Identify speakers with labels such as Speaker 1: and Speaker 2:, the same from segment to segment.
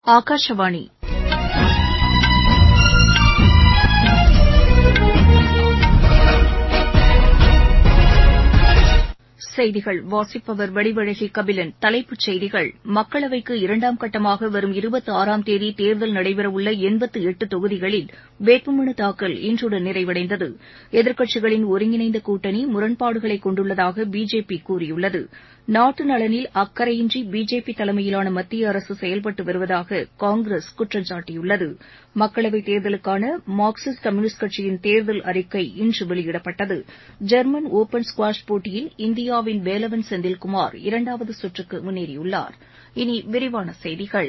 Speaker 1: ஆகாஷவாணி செய்திகள் வாசிப்பவர் வடிவழகி கபிலன் தலைப்புச் செய்திகள் மக்களவைக்கு இரண்டாம் கட்டமாக வரும் இருபத்தி ஆறாம் தேதி தேர்தல் நடைபெறவுள்ள எண்பத்து எட்டு தொகுதிகளில் வேட்புமனு தாக்கல் இன்றுடன் நிறைவடைந்தது எதிர்க்கட்சிகளின் ஒருங்கிணைந்த கூட்டணி முரண்பாடுகளை கொண்டுள்ளதாக பிஜேபி கூறியுள்ளது நாட்டு நலனில் அக்கறையின்றி பிஜேபி தலைமையிலான மத்திய அரசு செயல்பட்டு வருவதாக காங்கிரஸ் குற்றம் சாட்டியுள்ளது மக்களவைத் தேர்தலுக்கான மார்க்சிஸ்ட் கம்யூனிஸ்ட் கட்சியின் தேர்தல் அறிக்கை இன்று வெளியிடப்பட்டது ஜெர்மன் ஒபன் ஸ்குவாஷ் போட்டியில் இந்தியாவின் வேலவன் செந்தில்குமார் இரண்டாவது சுற்றுக்கு முன்னேறியுள்ளார் இனி விரிவான செய்திகள்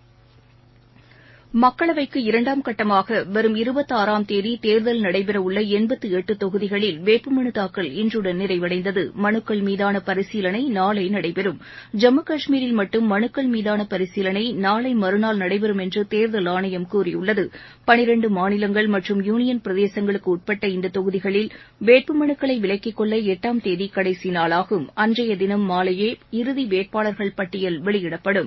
Speaker 1: மக்களவைக்கு இரண்டாம் கட்டமாக வரும் இருபத்தி ஆறாம் தேதி தேர்தல் நடைபெறவுள்ள எண்பத்து எட்டு தொகுதிகளில் வேட்புமனு தாக்கல் இன்றுடன் நிறைவடைந்தது மனுக்கள் மீதான பரிசீலனை நாளை நடைபெறும் ஜம்மு காஷ்மீரில் மட்டும் மனுக்கள் மீதான பரிசீலனை நாளை மறுநாள் நடைபெறும் என்று தேர்தல் ஆணையம் கூறியுள்ளது பனிரண்டு மாநிலங்கள் மற்றும் யூனியன் பிரதேசங்களுக்கு உட்பட்ட இந்த தொகுதிகளில் வேட்புமனுக்களை விலக்கிக் கொள்ள எட்டாம் தேதி கடைசி நாளாகும் அன்றைய தினம் மாலையே இறுதி வேட்பாளர்கள் பட்டியல் வெளியிடப்படும்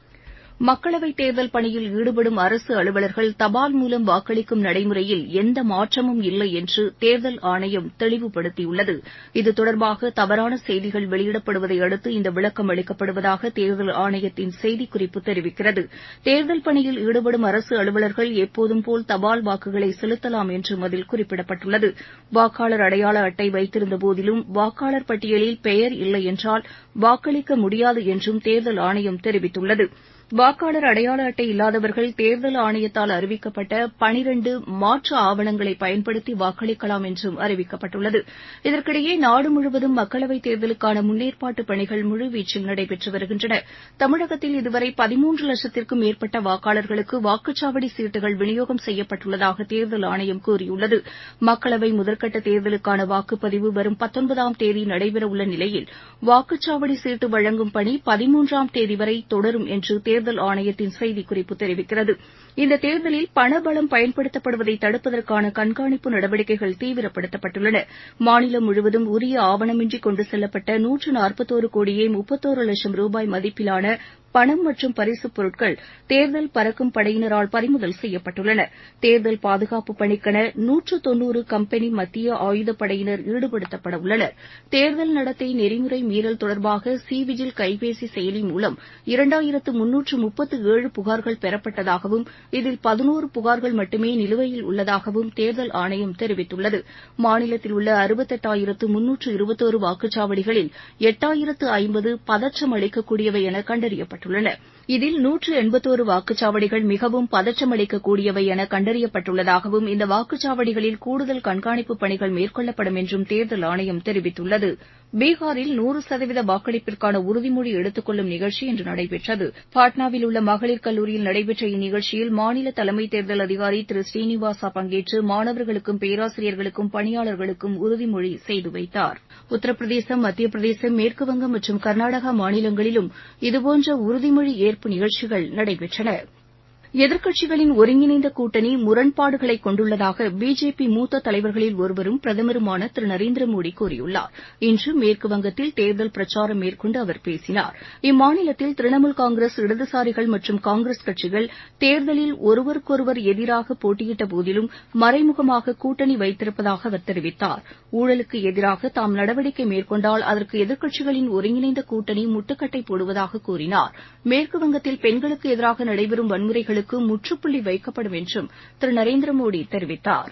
Speaker 1: மக்களவைத் தேர்தல் பணியில் ஈடுபடும் அரசு அலுவலர்கள் தபால் மூலம் வாக்களிக்கும் நடைமுறையில் எந்த மாற்றமும் இல்லை என்று தேர்தல் ஆணையம் தெளிவுபடுத்தியுள்ளது இது தொடர்பாக தவறான செய்திகள் வெளியிடப்படுவதை அடுத்து இந்த விளக்கம் அளிக்கப்படுவதாக தேர்தல் ஆணையத்தின் செய்திக்குறிப்பு தெரிவிக்கிறது தேர்தல் பணியில் ஈடுபடும் அரசு அலுவலர்கள் எப்போதும் போல் தபால் வாக்குகளை செலுத்தலாம் என்றும் அதில் குறிப்பிடப்பட்டுள்ளது வாக்காளர் அடையாள அட்டை வைத்திருந்த போதிலும் வாக்காளர் பட்டியலில் பெயர் இல்லை என்றால் வாக்களிக்க முடியாது என்றும் தேர்தல் ஆணையம் தெரிவித்துள்ளது வாக்காளர் அடையாள அட்டை இல்லாதவர்கள் தேர்தல் ஆணையத்தால் அறிவிக்கப்பட்ட பனிரண்டு மாற்று ஆவணங்களை பயன்படுத்தி வாக்களிக்கலாம் என்றும் அறிவிக்கப்பட்டுள்ளது இதற்கிடையே நாடு முழுவதும் மக்களவைத் தேர்தலுக்கான முன்னேற்பாட்டு பணிகள் முழுவீச்சில் நடைபெற்று வருகின்றன தமிழகத்தில் இதுவரை பதிமூன்று லட்சத்திற்கும் மேற்பட்ட வாக்காளர்களுக்கு வாக்குச்சாவடி சீட்டுகள் விநியோகம் செய்யப்பட்டுள்ளதாக தேர்தல் ஆணையம் கூறியுள்ளது மக்களவை முதற்கட்ட தேர்தலுக்கான வாக்குப்பதிவு வரும் பத்தொன்பதாம் தேதி நடைபெறவுள்ள நிலையில் வாக்குச்சாவடி சீட்டு வழங்கும் பணி பதிமூன்றாம் தேதி வரை தொடரும் என்று தேர்தல் ஆணையத்தின் செய்திக்குறிப்பு தெரிவிக்கிறது இந்த தேர்தலில் பணபலம் பயன்படுத்தப்படுவதை தடுப்பதற்கான கண்காணிப்பு நடவடிக்கைகள் தீவிரப்படுத்தப்பட்டுள்ளன மாநிலம் முழுவதும் உரிய ஆவணமின்றி கொண்டு செல்லப்பட்ட நூற்று நாற்பத்தோரு கோடியே முப்பத்தோரு லட்சம் ரூபாய் மதிப்பிலான பணம் மற்றும் பரிசுப் பொருட்கள் தேர்தல் பறக்கும் படையினரால் பறிமுதல் செய்யப்பட்டுள்ளன தேர்தல் பாதுகாப்பு பணிக்கென நூற்று தொன்னூறு கம்பெனி மத்திய ஆயுதப்படையினர் ஈடுபடுத்தப்பட உள்ளனர் தேர்தல் நடத்தை நெறிமுறை மீறல் தொடர்பாக சி விஜில் கைபேசி செயலி மூலம் இரண்டாயிரத்து முன்னூற்று முப்பத்து ஏழு புகார்கள் பெறப்பட்டதாகவும் இதில் பதினோரு புகார்கள் மட்டுமே நிலுவையில் உள்ளதாகவும் தேர்தல் ஆணையம் தெரிவித்துள்ளது மாநிலத்தில் உள்ள அறுபத்தெட்டாயிரத்து முன்னூற்று இருபத்தோரு வாக்குச்சாவடிகளில் எட்டாயிரத்து ஐம்பது பதற்றம் அளிக்கக்கூடியவை என கண்டறியப்பட்டுள்ளன இதில் நூற்று எண்பத்தோரு வாக்குச்சாவடிகள் மிகவும் பதற்றம் அளிக்கக்கூடியவை என கண்டறியப்பட்டுள்ளதாகவும் இந்த வாக்குச்சாவடிகளில் கூடுதல் கண்காணிப்பு பணிகள் மேற்கொள்ளப்படும் என்றும் தேர்தல் ஆணையம் தெரிவித்துள்ளது பீகாரில் நூறு சதவீத வாக்களிப்பிற்கான உறுதிமொழி எடுத்துக் கொள்ளும் நிகழ்ச்சி இன்று நடைபெற்றது பாட்னாவில் உள்ள மகளிர் கல்லூரியில் நடைபெற்ற இந்நிகழ்ச்சியில் மாநில தலைமை தேர்தல் அதிகாரி திரு ஸ்ரீனிவாசா பங்கேற்று மாணவர்களுக்கும் பேராசிரியர்களுக்கும் பணியாளர்களுக்கும் உறுதிமொழி செய்து வைத்தார் உத்தரப்பிரதேசம் மத்திய பிரதேசம் மேற்குவங்கம் மற்றும் கர்நாடகா மாநிலங்களிலும் இதுபோன்ற உறுதிமொழி ஏற்பு நிகழ்ச்சிகள் நடைபெற்றன எதிர்க்கட்சிகளின் ஒருங்கிணைந்த கூட்டணி முரண்பாடுகளை கொண்டுள்ளதாக பிஜேபி மூத்த தலைவர்களில் ஒருவரும் பிரதமருமான திரு நரேந்திர மோடி கூறியுள்ளார் இன்று மேற்குவங்கத்தில் தேர்தல் பிரச்சாரம் மேற்கொண்டு அவர் பேசினார் இம்மாநிலத்தில் திரிணாமுல் காங்கிரஸ் இடதுசாரிகள் மற்றும் காங்கிரஸ் கட்சிகள் தேர்தலில் ஒருவருக்கொருவர் எதிராக போட்டியிட்ட போதிலும் மறைமுகமாக கூட்டணி வைத்திருப்பதாக அவர் தெரிவித்தார் ஊழலுக்கு எதிராக தாம் நடவடிக்கை மேற்கொண்டால் அதற்கு எதிர்க்கட்சிகளின் ஒருங்கிணைந்த கூட்டணி முட்டுக்கட்டை போடுவதாக கூறினார் மேற்குவங்கத்தில் பெண்களுக்கு எதிராக நடைபெறும் வன்முறைகளுக்கு செயல்களுக்கு முற்றுப்புள்ளி வைக்கப்படும் என்றும் திரு நரேந்திர மோடி தெரிவித்தார்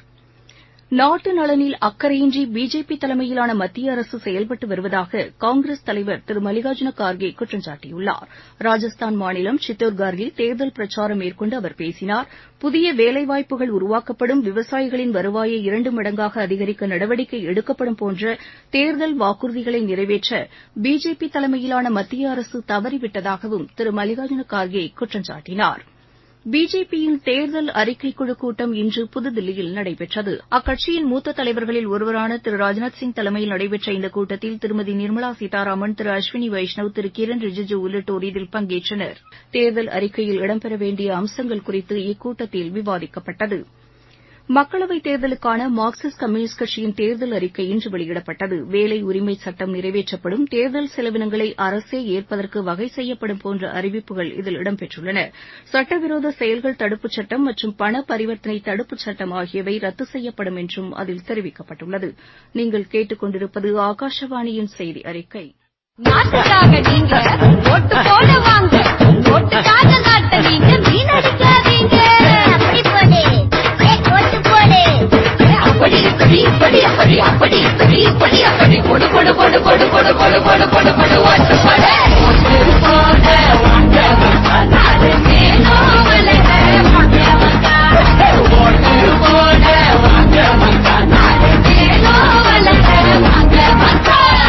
Speaker 1: நாட்டு நலனில் அக்கறையின்றி பிஜேபி தலைமையிலான மத்திய அரசு செயல்பட்டு வருவதாக காங்கிரஸ் தலைவர் திரு மல்லிகார்ஜுன கார்கே குற்றம் சாட்டியுள்ளார் ராஜஸ்தான் மாநிலம் சித்தோர்காரில் தேர்தல் பிரச்சாரம் மேற்கொண்டு அவர் பேசினார் புதிய வேலைவாய்ப்புகள் உருவாக்கப்படும் விவசாயிகளின் வருவாயை இரண்டு மடங்காக அதிகரிக்க நடவடிக்கை எடுக்கப்படும் போன்ற தேர்தல் வாக்குறுதிகளை நிறைவேற்ற பிஜேபி தலைமையிலான மத்திய அரசு தவறிவிட்டதாகவும் திரு மல்லிகார்ஜுன கார்கே குற்றம் சாட்டினார் பிஜேபியின் தேர்தல் அறிக்கைக்குழு கூட்டம் இன்று புதுதில்லியில் நடைபெற்றது அக்கட்சியின் மூத்த தலைவர்களில் ஒருவரான திரு ராஜ்நாத் சிங் தலைமையில் நடைபெற்ற இந்த கூட்டத்தில் திருமதி நிர்மலா சீதாராமன் திரு அஸ்வினி வைஷ்ணவ் திரு கிரண் ரிஜிஜு உள்ளிட்டோர் இதில் பங்கேற்றனர் தேர்தல் அறிக்கையில் இடம்பெற வேண்டிய அம்சங்கள் குறித்து இக்கூட்டத்தில் விவாதிக்கப்பட்டது மக்களவைத் தேர்தலுக்கான மார்க்சிஸ்ட் கம்யூனிஸ்ட் கட்சியின் தேர்தல் அறிக்கை இன்று வெளியிடப்பட்டது வேலை உரிமை சட்டம் நிறைவேற்றப்படும் தேர்தல் செலவினங்களை அரசே ஏற்பதற்கு வகை செய்யப்படும் போன்ற அறிவிப்புகள் இதில் இடம்பெற்றுள்ளன சட்டவிரோத செயல்கள் தடுப்புச் சட்டம் மற்றும் பண பரிவர்த்தனை தடுப்புச் சட்டம் ஆகியவை ரத்து செய்யப்படும் என்றும் அதில் தெரிவிக்கப்பட்டுள்ளது நீங்கள் கேட்டுக் கொண்டிருப்பது ஆகாஷவாணியின் செய்தி அறிக்கை
Speaker 2: நாட்டுக்காக நீங்க ஓட்டு போட வாங்க ஓட்டுக்காக நாட்டை நீங்க வீணடிக்காதீங்க அப்படி போடு ஏ, ஓட்டு போடு அப்படி இப்படி இப்படி அப்படி அப்படி இப்படி இப்படி அப்படி போடு போடு போடு போடு போடு போடு போடு போடு போடு ஓட்டு போடு ஓட்டு போட வாங்க நாடு மேலும் வளர வாங்க வாங்க ஓட்டு போட வாங்க நாடு மேலும் வளர வாங்க வாங்க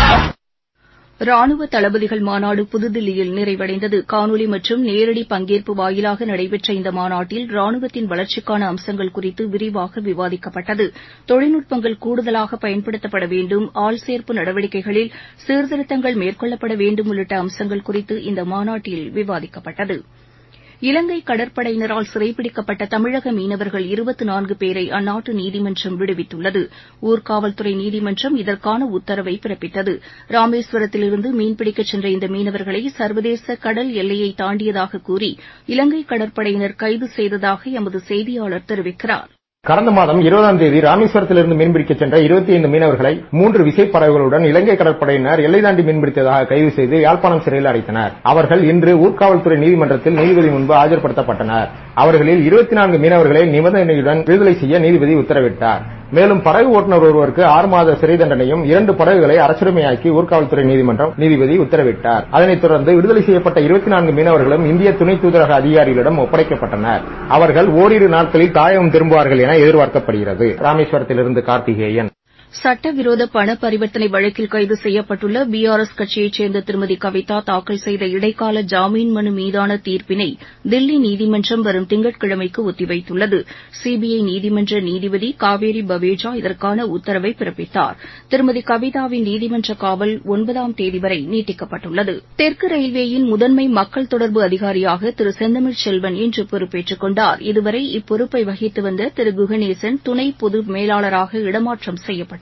Speaker 1: ராணுவ தளபதிகள் மாநாடு புதுதில்லியில் நிறைவடைந்தது காணொலி மற்றும் நேரடி பங்கேற்பு வாயிலாக நடைபெற்ற இந்த மாநாட்டில் ராணுவத்தின் வளர்ச்சிக்கான அம்சங்கள் குறித்து விரிவாக விவாதிக்கப்பட்டது தொழில்நுட்பங்கள் கூடுதலாக பயன்படுத்தப்பட வேண்டும் ஆள்சேர்ப்பு நடவடிக்கைகளில் சீர்திருத்தங்கள் மேற்கொள்ளப்பட வேண்டும் உள்ளிட்ட அம்சங்கள் குறித்து இந்த மாநாட்டில் விவாதிக்கப்பட்டது இலங்கை கடற்படையினரால் சிறைப்பிடிக்கப்பட்ட தமிழக மீனவர்கள் இருபத்து நான்கு பேரை அந்நாட்டு நீதிமன்றம் விடுவித்துள்ளது ஊர்காவல்துறை நீதிமன்றம் இதற்கான உத்தரவை பிறப்பித்தது ராமேஸ்வரத்திலிருந்து மீன்பிடிக்கச் சென்ற இந்த மீனவர்களை சர்வதேச கடல் எல்லையை தாண்டியதாக கூறி இலங்கை கடற்படையினர் கைது செய்ததாக எமது செய்தியாளர் தெரிவிக்கிறார்
Speaker 3: கடந்த மாதம் இருபதாம் தேதி ராமேஸ்வரத்திலிருந்து மீன்பிடிக்கச் சென்ற இருபத்தி ஐந்து மீனவர்களை மூன்று விசைப்படகுகளுடன் இலங்கை கடற்படையினர் எல்லை தாண்டி மீன்பிடித்ததாக கைது செய்து யாழ்ப்பாணம் சிறையில் அடைத்தனர் அவர்கள் இன்று ஊர்காவல்துறை நீதிமன்றத்தில் நீதிபதி முன்பு ஆஜர்படுத்தப்பட்டனர் அவர்களில் இருபத்தி நான்கு மீனவர்களை நிபந்தனையுடன் விடுதலை செய்ய நீதிபதி உத்தரவிட்டார் மேலும் படகு ஓட்டுநர் ஒருவருக்கு ஆறு மாத சிறை தண்டனையும் இரண்டு படகுகளை அரசுரிமையாக்கி ஊர்காவல்துறை நீதிமன்றம் நீதிபதி உத்தரவிட்டார் அதனைத் தொடர்ந்து விடுதலை செய்யப்பட்ட இருபத்தி நான்கு மீனவர்களும் இந்திய துணை தூதரக அதிகாரிகளிடம் ஒப்படைக்கப்பட்டனர் அவர்கள் ஓரிரு நாட்களில் தாயகம் திரும்புவார்கள் என எதிர்பார்க்கப்படுகிறது ராமேஸ்வரத்திலிருந்து கார்த்திகேயன்
Speaker 1: சட்டவிரோத பண பரிவர்த்தனை வழக்கில் கைது செய்யப்பட்டுள்ள பிஆர்எஸ் கட்சியைச் சேர்ந்த திருமதி கவிதா தாக்கல் செய்த இடைக்கால ஜாமீன் மனு மீதான தீர்ப்பினை தில்லி நீதிமன்றம் வரும் திங்கட்கிழமைக்கு ஒத்திவைத்துள்ளது சிபிஐ நீதிமன்ற நீதிபதி காவேரி பவேஜா இதற்கான உத்தரவை பிறப்பித்தார் திருமதி கவிதாவின் நீதிமன்ற காவல் ஒன்பதாம் தேதி வரை நீட்டிக்கப்பட்டுள்ளது தெற்கு ரயில்வேயின் முதன்மை மக்கள் தொடர்பு அதிகாரியாக திரு செந்தமிழ் செல்வன் இன்று பொறுப்பேற்றுக் கொண்டார் இதுவரை இப்பொறுப்பை வகித்து வந்த திரு குகணேசன் துணை பொது மேலாளராக இடமாற்றம் செய்யப்பட்டுள்ளார்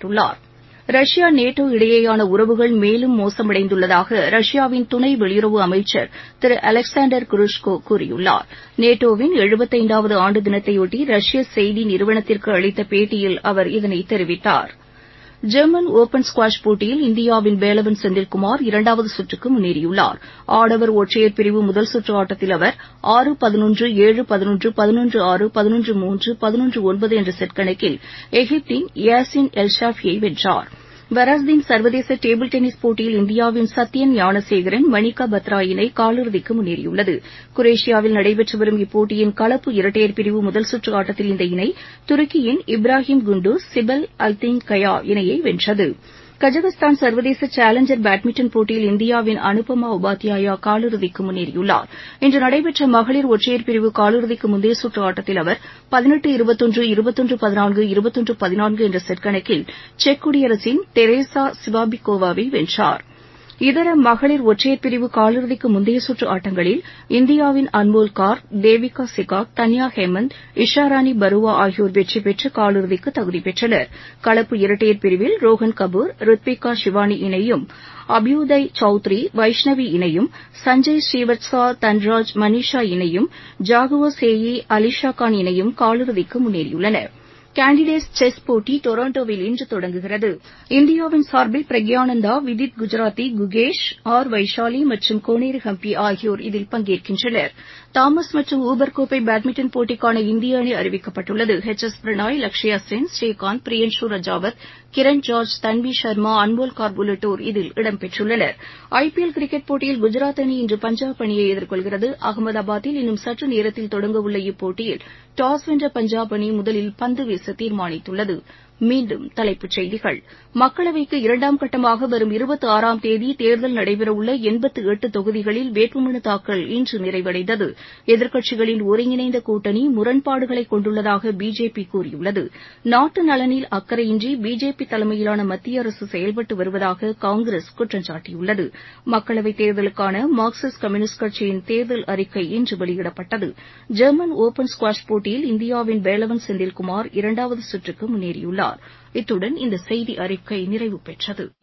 Speaker 1: ரஷ்யா நேட்டோ இடையேயான உறவுகள் மேலும் மோசமடைந்துள்ளதாக ரஷ்யாவின் துணை வெளியுறவு அமைச்சர் திரு அலெக்சாண்டர் குருஷ்கோ கூறியுள்ளார் நேட்டோவின் எழுபத்தைந்தாவது ஆண்டு தினத்தையொட்டி ரஷ்ய செய்தி நிறுவனத்திற்கு அளித்த பேட்டியில் அவர் இதனை தெரிவித்தார் ஜெர்மன் ஒபன் ஸ்குவாஷ் போட்டியில் இந்தியாவின் வேலவன் செந்தில்குமார் இரண்டாவது சுற்றுக்கு முன்னேறியுள்ளார் ஆடவர் ஒற்றையர் பிரிவு முதல் சுற்று ஆட்டத்தில் அவர் ஆறு பதினொன்று ஏழு பதினொன்று பதினொன்று ஆறு பதினொன்று மூன்று பதினொன்று ஒன்பது என்ற செட் கணக்கில் எகிப்தின் யாசின் எல்ஷாஃபியை வென்றார் வராஸ்தீன் சர்வதேச டேபிள் டென்னிஸ் போட்டியில் இந்தியாவின் சத்யன் ஞானசேகரன் மணிகா பத்ரா இணை காலிறுதிக்கு முன்னேறியுள்ளது குரேஷியாவில் நடைபெற்று வரும் இப்போட்டியின் கலப்பு இரட்டையர் பிரிவு முதல் சுற்று ஆட்டத்தில் இந்த இணை துருக்கியின் இப்ராஹிம் குண்டூஸ் சிபல் அல்தீன் கயா இணையை வென்றது கஜகஸ்தான் சர்வதேச சேலஞ்சர் பேட்மிண்டன் போட்டியில் இந்தியாவின் அனுபமா உபாத்யாயா காலிறுதிக்கு முன்னேறியுள்ளார் இன்று நடைபெற்ற மகளிர் ஒற்றையர் பிரிவு காலிறுதிக்கு முந்தைய சுற்று ஆட்டத்தில் அவர் பதினெட்டு இருபத்தொன்று இருபத்தொன்று பதினான்கு இருபத்தொன்று பதினான்கு என்ற செட் கணக்கில் செக் குடியரசின் தெரேசா சிவாபிகோவாவை வென்றார் இதர மகளிர் ஒற்றையர் பிரிவு காலிறுதிக்கு முந்தைய சுற்று ஆட்டங்களில் இந்தியாவின் அன்மோல் கார் தேவிகா சிகாக் தன்யா ஹேமந்த் இஷாராணி பருவா ஆகியோர் வெற்றி பெற்று காலிறுதிக்கு தகுதி பெற்றனர் கலப்பு இரட்டையர் பிரிவில் ரோஹன் கபூர் ரித்விகா ஷிவானி இணையும் அபியுதய் சௌத்ரி வைஷ்ணவி இணையும் சஞ்சய் ஸ்ரீவத்சா தன்ராஜ் மனிஷா இணையும் ஜாகுவோ சேயி அலிஷா கான் இணையும் காலிறுதிக்கு முன்னேறியுள்ளன கேண்டிடேட்ஸ் செஸ் போட்டி டொரண்டோவில் இன்று தொடங்குகிறது இந்தியாவின் சார்பில் பிரக்யானந்தா விதித் குஜராத்தி குகேஷ் ஆர் வைஷாலி மற்றும் கோனேரு ஹம்பி ஆகியோர் இதில் பங்கேற்கின்றனர் தாமஸ் மற்றும் ஊபர் கோப்பை பேட்மிண்டன் போட்டிக்கான இந்திய அணி அறிவிக்கப்பட்டுள்ளது எச் எஸ் பிரணாய் லக்ஷயா சென் ஸ்ரீகாந்த் பிரியன்ஷு ரஜாவத் கிரண் ஜார்ஜ் தன்வி சர்மா அன்மோல் கார்ப் உள்ளிட்டோர் இதில் இடம்பெற்றுள்ளனர் ஐபிஎல் கிரிக்கெட் போட்டியில் குஜராத் அணி இன்று பஞ்சாப் அணியை எதிர்கொள்கிறது அகமதாபாத்தில் இன்னும் சற்று நேரத்தில் தொடங்கவுள்ள இப்போட்டியில் டாஸ் வென்ற பஞ்சாப் அணி முதலில் பந்து வீச தீர்மானித்துள்ளது மீண்டும் தலைப்புச் செய்திகள் மக்களவைக்கு இரண்டாம் கட்டமாக வரும் இருபத்தி ஆறாம் தேதி தேர்தல் நடைபெறவுள்ள எண்பத்து எட்டு தொகுதிகளில் வேட்புமனு தாக்கல் இன்று நிறைவடைந்தது எதிர்க்கட்சிகளின் ஒருங்கிணைந்த கூட்டணி முரண்பாடுகளை கொண்டுள்ளதாக பிஜேபி கூறியுள்ளது நாட்டு நலனில் அக்கறையின்றி பிஜேபி தலைமையிலான மத்திய அரசு செயல்பட்டு வருவதாக காங்கிரஸ் குற்றம் சாட்டியுள்ளது மக்களவைத் தேர்தலுக்கான மார்க்சிஸ்ட் கம்யூனிஸ்ட் கட்சியின் தேர்தல் அறிக்கை இன்று வெளியிடப்பட்டது ஜெர்மன் ஒபன் ஸ்குவாஷ் போட்டியில் இந்தியாவின் வேலவன் செந்தில்குமார் இரண்டாவது சுற்றுக்கு முன்னேறியுள்ளார் இத்துடன் இந்த செய்தி அறிக்கை நிறைவு பெற்றது